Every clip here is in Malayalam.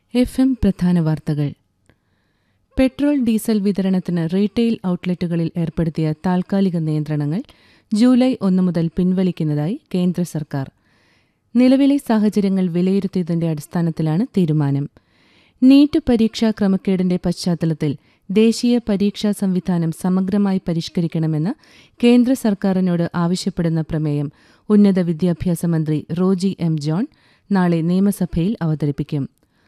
എഫ് എം പ്രധാന വാർത്തകൾ പെട്രോൾ ഡീസൽ വിതരണത്തിന് റീറ്റെയിൽ ഔട്ട്ലെറ്റുകളിൽ ഏർപ്പെടുത്തിയ താൽക്കാലിക നിയന്ത്രണങ്ങൾ ജൂലൈ ഒന്ന് മുതൽ പിൻവലിക്കുന്നതായി കേന്ദ്ര സർക്കാർ നിലവിലെ സാഹചര്യങ്ങൾ വിലയിരുത്തിയതിന്റെ അടിസ്ഥാനത്തിലാണ് തീരുമാനം നീറ്റ് പരീക്ഷാ ക്രമക്കേടിന്റെ പശ്ചാത്തലത്തിൽ ദേശീയ പരീക്ഷാ സംവിധാനം സമഗ്രമായി പരിഷ്കരിക്കണമെന്ന് കേന്ദ്ര സർക്കാരിനോട് ആവശ്യപ്പെടുന്ന പ്രമേയം ഉന്നത വിദ്യാഭ്യാസ മന്ത്രി റോജി എം ജോൺ നാളെ നിയമസഭയിൽ അവതരിപ്പിക്കും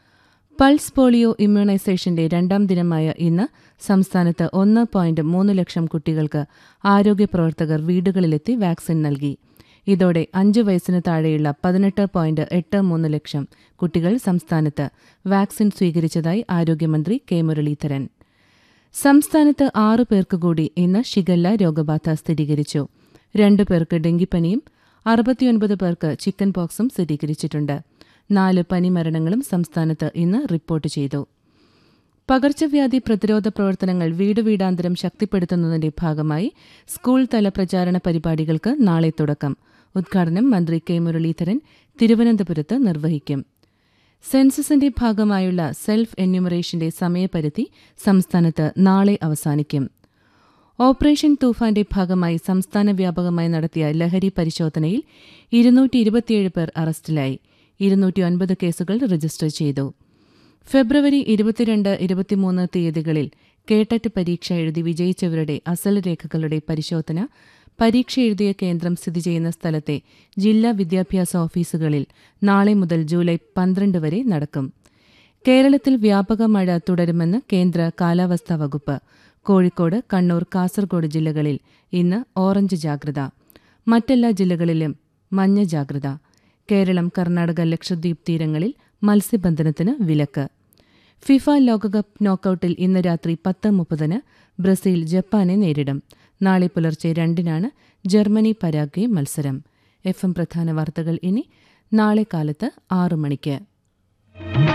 പൾസ് പോളിയോ ഇമ്മ്യൂണൈസേഷന്റെ രണ്ടാം ദിനമായ ഇന്ന് സംസ്ഥാനത്ത് ഒന്ന് പോയിന്റ് മൂന്ന് ലക്ഷം കുട്ടികൾക്ക് ആരോഗ്യപ്രവർത്തകർ വീടുകളിലെത്തി വാക്സിൻ നൽകി ഇതോടെ അഞ്ച് വയസ്സിന് താഴെയുള്ള പതിനെട്ട് പോയിന്റ് എട്ട് മൂന്ന് ലക്ഷം കുട്ടികൾ സംസ്ഥാനത്ത് വാക്സിൻ സ്വീകരിച്ചതായി ആരോഗ്യമന്ത്രി കെ മുരളീധരൻ സംസ്ഥാനത്ത് ആറു പേർക്ക് കൂടി ഇന്ന് ഷിഗല്ല രോഗബാധ സ്ഥിരീകരിച്ചു രണ്ടു പേർക്ക് ഡെങ്കിപ്പനിയും അറുപത്തിയൊൻപത് പേർക്ക് ചിക്കൻ പോക്സും സ്ഥിരീകരിച്ചിട്ടുണ്ട് നാല് പനിമരണങ്ങളും സംസ്ഥാനത്ത് ഇന്ന് റിപ്പോർട്ട് ചെയ്തു പകർച്ചവ്യാധി പ്രതിരോധ പ്രവർത്തനങ്ങൾ വീട് വീടാന്തരം ശക്തിപ്പെടുത്തുന്നതിന്റെ ഭാഗമായി സ്കൂൾ തല പ്രചാരണ പരിപാടികൾക്ക് നാളെ തുടക്കം ഉദ്ഘാടനം മന്ത്രി കെ മുരളീധരൻ തിരുവനന്തപുരത്ത് നിർവഹിക്കും സെൻസസിന്റെ ഭാഗമായുള്ള സെൽഫ് എന്യൂമറേഷന്റെ സമയപരിധി സംസ്ഥാനത്ത് നാളെ അവസാനിക്കും ഓപ്പറേഷൻ തൂഫാന്റെ ഭാഗമായി സംസ്ഥാന വ്യാപകമായി നടത്തിയ ലഹരി പരിശോധനയിൽ ഇരുന്നൂറ്റി ഇരുപത്തിയേഴ് പേർ അറസ്റ്റിലായി ഇരുന്നൂറ്റി ഒൻപത് കേസുകൾ രജിസ്റ്റർ ചെയ്തു ഫെബ്രുവരി ഇരുപത്തിരണ്ട് ഇരുപത്തിമൂന്ന് തീയതികളിൽ കേട്ടറ്റ് പരീക്ഷ എഴുതി വിജയിച്ചവരുടെ അസൽ രേഖകളുടെ പരിശോധന പരീക്ഷ എഴുതിയ കേന്ദ്രം സ്ഥിതി ചെയ്യുന്ന സ്ഥലത്തെ ജില്ലാ വിദ്യാഭ്യാസ ഓഫീസുകളിൽ നാളെ മുതൽ ജൂലൈ പന്ത്രണ്ട് വരെ നടക്കും കേരളത്തിൽ വ്യാപക മഴ തുടരുമെന്ന് കേന്ദ്ര കാലാവസ്ഥാ വകുപ്പ് കോഴിക്കോട് കണ്ണൂർ കാസർഗോഡ് ജില്ലകളിൽ ഇന്ന് ഓറഞ്ച് ജാഗ്രത മറ്റെല്ലാ ജില്ലകളിലും മഞ്ഞ ജാഗ്രത കേരളം കർണാടക ലക്ഷദ്വീപ് തീരങ്ങളിൽ മത്സ്യബന്ധനത്തിന് വിലക്ക് ഫിഫ ലോകകപ്പ് നോക്കൌട്ടിൽ ഇന്ന് രാത്രി പത്ത് മുപ്പതിന് ബ്രസീൽ ജപ്പാനെ നേരിടും നാളെ പുലർച്ചെ രണ്ടിനാണ് ജർമ്മനി പരാഗ്വെ മത്സരം എഫ് എം പ്രധാന വാർത്തകൾ ഇനി നാളെ കാലത്ത് ആറു മണിക്ക്